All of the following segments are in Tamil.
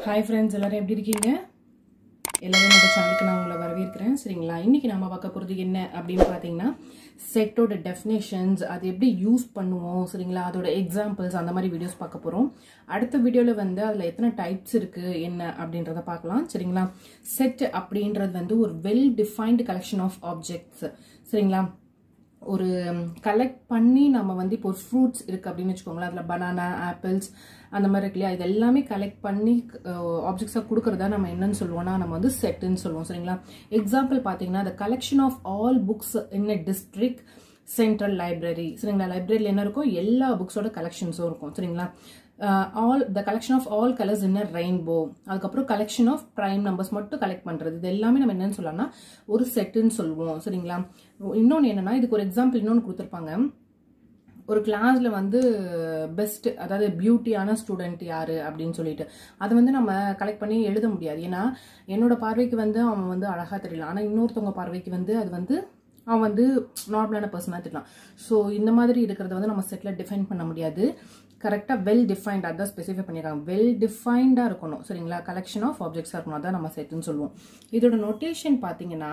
ஹாய் ஃப்ரெண்ட்ஸ் எல்லாரும் எப்படி இருக்கீங்க எல்லாரும் என்னோட சேனலுக்கு நான் உங்களை வரவேற்கிறேன் சரிங்களா இன்னைக்கு நம்ம பார்க்க போகிறது என்ன அப்படின்னு பார்த்தீங்கன்னா செட்டோட டெஃபினேஷன்ஸ் அது எப்படி யூஸ் பண்ணுவோம் சரிங்களா அதோட எக்ஸாம்பிள்ஸ் அந்த மாதிரி வீடியோஸ் பார்க்க போகிறோம் அடுத்த வீடியோவில் வந்து அதில் எத்தனை டைப்ஸ் இருக்குது என்ன அப்படின்றத பார்க்கலாம் சரிங்களா செட் அப்படின்றது வந்து ஒரு well defined collection of objects சரிங்களா ஒரு கலெக்ட் பண்ணி நம்ம வந்து இப்போ ஒரு ஃப்ரூட்ஸ் இருக்குது அப்படின்னு வச்சுக்கோங்களேன் அதில் பனானா ஆப்பிள்ஸ் அந்த மாதிரி இருக்கு இல்லையா இது எல்லாமே கலெக்ட் பண்ணி ஆப்ஜெக்ட்ஸாக கொடுக்குறதா நம்ம என்னன்னு சொல்லுவோம்னா நம்ம வந்து செட்டுன்னு சொல்லுவோம் சரிங்களா எக்ஸாம்பிள் பார்த்தீங்கன்னா the collection of all books in a district central library சரிங்களா லைப்ரரியில் என்ன இருக்கும் எல்லா புக்ஸோட கலெக்ஷன்ஸும் இருக்கும் சரிங்களா all the collection of all colours in rainbow அதுக்கப்புறம் கலெக்ஷன் ஆஃப் ப்ரைம் நம்பர்ஸ் மட்டும் கலெக்ட் பண்ணுறது இது எல்லாமே நம்ம என்னன்னு சொல்லலாம்னா ஒரு செட்டுன்னு சொல்லுவோம் சரிங்களா இன்னொன்று என்னன்னா இதுக்கு ஒரு எக்ஸாம்பிள் இன்னொன்று கொடுத்துருப்பாங்க ஒரு கிளாஸ்ல வந்து பெஸ்ட் அதாவது பியூட்டியான ஸ்டூடெண்ட் யாரு அப்படின்னு சொல்லிட்டு அதை வந்து நம்ம கலெக்ட் பண்ணி எழுத முடியாது ஏன்னா என்னோட பார்வைக்கு வந்து அவன் வந்து அழகா தெரியல ஆனால் இன்னொருத்தவங்க பார்வைக்கு வந்து அது வந்து அவன் வந்து நார்மலான பர்சனாக தெரியலாம் ஸோ இந்த மாதிரி இருக்கிறத வந்து நம்ம செட்டில் டிஃபைன் பண்ண முடியாது கரெக்டாக வெல் டிஃபைன்ட் அதான் ஸ்பெசிஃபை பண்ணியிருக்காங்க வெல் டிஃபைன்டாக இருக்கணும் சரிங்களா கலெக்ஷன் ஆஃப் ஆப்ஜெக்ட்ஸாக இருக்கணும் அதான் நம்ம செட்டுன்னு சொல்லுவோம் இதோட நோட்டேஷன் பார்த்தீங்கன்னா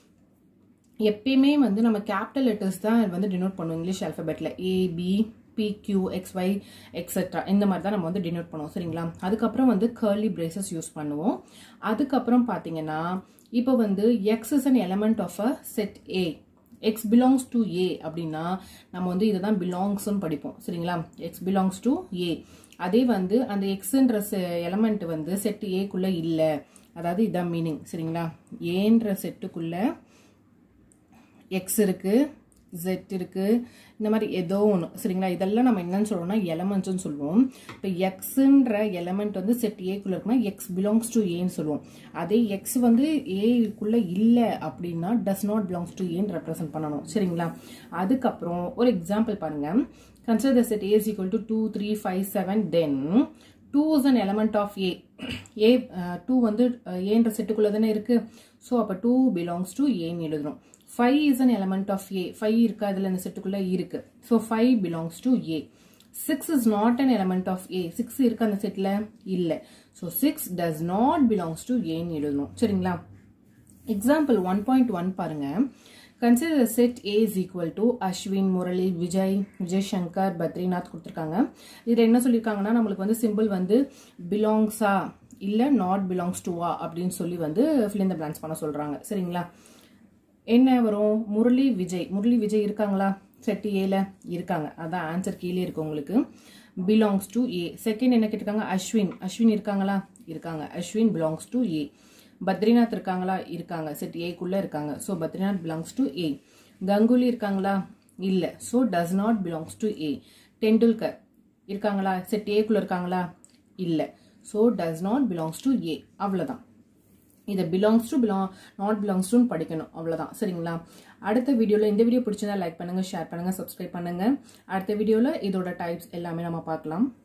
எப்பயுமே வந்து நம்ம கேபிட்டல் லெட்டர்ஸ் தான் வந்து டினோட் பண்ணுவோம் இங்கிலீஷ் அல்ஃபபெட்டில் A B P Q X Y etcetera இந்த மாதிரி தான் நம்ம வந்து டினோட் பண்ணுவோம் சரிங்களா அதுக்கப்புறம் வந்து கர்லி பிரேசஸ் யூஸ் பண்ணுவோம் அதுக்கப்புறம் பார்த்தீங்கன்னா இப்போ வந்து X is an element of a set A X belongs to A அப்படின்னா நம்ம வந்து இதை தான் பிலாங்ஸ்ன்னு படிப்போம் சரிங்களா எக்ஸ் பிலாங்ஸ் டு ஏ அதே வந்து அந்த எக்ஸுன்ற எலமெண்ட் வந்து செட் ஏக்குள்ளே இல்லை அதாவது இதுதான் மீனிங் சரிங்களா ஏன்ற செட்டுக்குள்ள எக்ஸ் இருக்கு ஜெட் இருக்கு இந்த மாதிரி ஏதோ ஒன்று சரிங்களா இதெல்லாம் நம்ம என்னன்னு சொல்லுவோம்னா எலமெண்ட்ஸ்னு சொல்லுவோம் இப்போ எக்ஸுன்ற எலமெண்ட் வந்து செட் ஏக்குள்ள இருக்குன்னா எக்ஸ் பிலாங்ஸ் டு ஏன்னு சொல்லுவோம் அதே எக்ஸ் வந்து ஏக்குள்ள இல்லை அப்படின்னா டஸ் நாட் பிலாங்ஸ் டு ஏன்னு ரெப்ரசென்ட் பண்ணணும் சரிங்களா அதுக்கப்புறம் ஒரு எக்ஸாம்பிள் பாருங்க consider the set A is equal to two three five seven then two is an element of A A two வந்து ஏன்ற செட்டுக்குள்ள தானே இருக்கு ஸோ அப்போ டூ பிலாங்ஸ் டு ஏன்னு எழுதணும் five is an element of A five இருக்கா இதில் இந்த செட்டுக்குள்ள இருக்கு so five belongs to A six is not an element of A six இருக்கு அந்த செட்டில் இல்லை so six does not belongs to ஏன்னு எழுதணும் சரிங்களா எக்ஸாம்பிள் ஒன் பாயிண்ட் ஒன் பாருங்க consider set A is equal to Ashwin Murali Vijay Vijay Shankar Badrinath கொடுத்துருக்காங்க இதில் என்ன சொல்லியிருக்காங்கன்னா நம்மளுக்கு வந்து சிம்பிள் வந்து பிலாங்ஸா இல்லை நாட் பிலாங்ஸ் டு வா அப்படின்னு சொல்லி வந்து ஃபில் இந்த பிளான்ஸ் பண்ண சொல்கிறாங்க சரிங்களா என்ன வரும் முரளி விஜய் முரளி விஜய் இருக்காங்களா செட் ஏல இருக்காங்க அதான் ஆன்சர் கீழே இருக்கு உங்களுக்கு பிலாங்ஸ் டு ஏ செகண்ட் என்ன கேட்டிருக்காங்க அஸ்வின் அஸ்வின் இருக்காங்களா இருக்காங்க Ashwin belongs to A Badrinath இருக்காங்களா இருக்காங்க செட் ஏக்குள்ள இருக்காங்க so Badrinath belongs to A Ganguly இருக்காங்களா இல்லை so does not belongs to A Tendulkar இருக்காங்களா செட் ஏக்குள்ள இருக்காங்களா இல்லை so does not belongs to A அவ்வளோதான் இதை belongs to belong not belongs டுன்னு படிக்கணும் அவ்வளோதான் சரிங்களா அடுத்த வீடியோவில் இந்த வீடியோ பிடிச்சிருந்தா லைக் பண்ணுங்கள் ஷேர் பண்ணுங்கள் சப்ஸ்கிரைப் பண்ணுங்கள் அடுத்த வீடியோவில் இதோட டைப்ஸ் எல்லாமே நம்ம பார்க்கலாம்